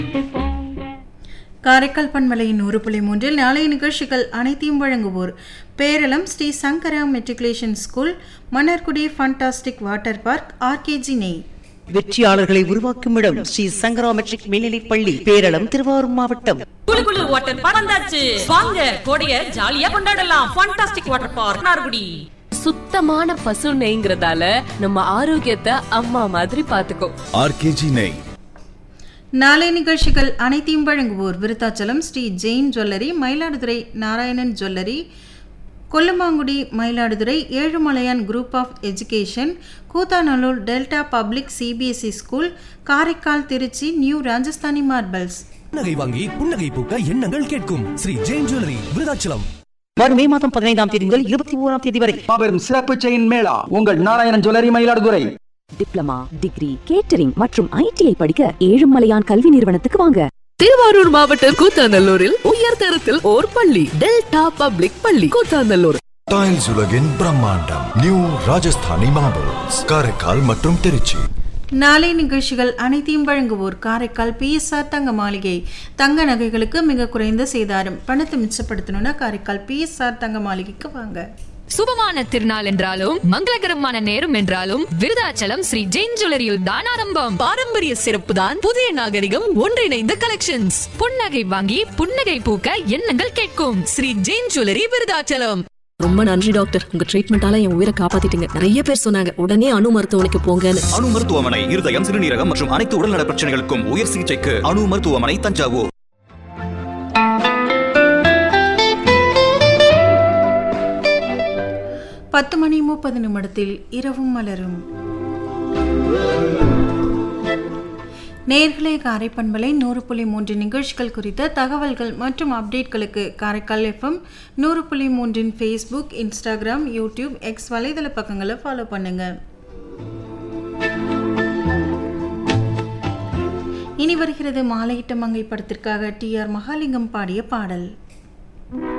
காரைக்கால் பண்பலையின் ஒரு புள்ளி மூன்றில் நாளைய நிகழ்ச்சிகள் அனைத்தையும் வழங்குவோர் Peralam Shri Sankara matriculation school Mannargudi fantastic water park RKG நெய் வெற்றியாளர்களை உருவாக்கும் இடம் ஸ்ரீ சங்கரா மெட்ரிக் மேல்நிலைப் பள்ளி பேரளம் திருவாரூர் மாவட்டம் குளு குளு வாட்டர் பார்க் வந்தாச்சு வாங்க கோடைய ஜாலியா கொண்டாடலாம் ஃபண்டாஸ்டிக் வாட்டர் பார்க் நார்குடி சுத்தமான பசு நெய்ங்கிறதால நம்ம ஆரோக்கியத்தை அம்மா மாதிரி பாத்துக்கோ ஆர்கேஜி நெய் நாளை நிகழ்ச்சிகள் அனைத்தையும் வழங்குவோர் Virudhachalam Shri Jain jewellery Mayiladuthurai Narayanan jewellery Kollumangudi Mayiladuthurai Ezhumalaiyan group of education Koothanallur delta public CBSE school Karaikal Trichy new Rajasthani marbles புன்னகை வாங்கி புன்னகை பூக்க எண்ணங்கள் கேட்கும் ஸ்ரீ ஜெயின் ஜுவல்லரி விருதாச்சலம் வரும் மே மாதம் பதினைந்தாம் தேதி முதல் இருபத்தி ஓராம் தேதி வரை மாபெரும் சிறப்பு செயின் மேளா உங்கள் Narayanan jewellery Mayiladuthurai diploma degree catering மற்றும் ஐடிஐ படிக்க ஏழுமலையான் கல்வி நிறுவனத்துக்கு வாங்க திருவாரூர் மாவட்டம் கூத்தாநல்லூரில் உயர் தரத்தில் ஓர் பள்ளி டெல்டா பப்ளிக் பள்ளி கூத்தாநல்லூர் டைல்ஸ் உலகின் பிரம்மாண்டம் நியூ ராஜஸ்தானி மார்பிள்ஸ் காரைக்கால் மற்றும் திருச்சி நாளை நிகழ்ச்சிகள் அனைத்தையும் வழங்குவோர் காரைக்கால் பிஎஸ்ஆர் தங்க மாளிகை தங்க நகைகளுக்கு மிக குறைந்த சேதாரம் பணத்தை மிச்சப்படுத்தணும்னா காரைக்கால் பிஎஸ்ஆர் தங்க மாளிகைக்கு வாங்க சுபமான திருநாள் என்றாலும் மங்களகரமான நேரம் என்றாலும் விருதாச்சலம் ஸ்ரீ ஜெயின் ஜுவல்லரியில் தான் ஆரம்பம் பாரம்பரிய சிறப்பு தான் புதிய நாகரிகம் ஒன்றிணைந்த கலெக்ஷன்ஸ் புன்னகை வாங்கி புன்னகை பூக்க எண்ணங்கள் கேட்கும் ஸ்ரீ ஜெயின் ஜுவல்லரி விருதாச்சலம் ரொம்ப நன்றி டாக்டர் உங்க ட்ரீட்மெண்டால என் உயிரை காப்பாத்திட்டீங்க நிறைய பேர் சொன்னாங்க உடனே அணு மருத்துவமனைக்கு போங்கன்னு அணு மருத்துவமனை இருதயம் சிறுநீரகம் மற்றும் அனைத்து உடல்நல பிரச்சனைகளுக்கும் உயர் சிகிச்சைக்கு அணு மருத்துவமனை தஞ்சாவூர் பத்து மணி முப்பது நிமிடத்தில் இரவும் மலரும் நேர்களே காரைப்பண்பலை நூறு புள்ளி மூன்று நிகழ்ச்சிகள் குறித்த தகவல்கள் மற்றும் அப்டேட்களுக்கு காரைக்கால் எஃப்எம் நூறு புள்ளி மூன்றின் ஃபேஸ்புக் இன்ஸ்டாகிராம் யூடியூப் எக்ஸ் வலைதள பக்கங்களை ஃபாலோ பண்ணுங்க இனி வருகிறது மாலையிட்ட மங்கை படத்திற்காக டி ஆர் மகாலிங்கம் பாடிய பாடல்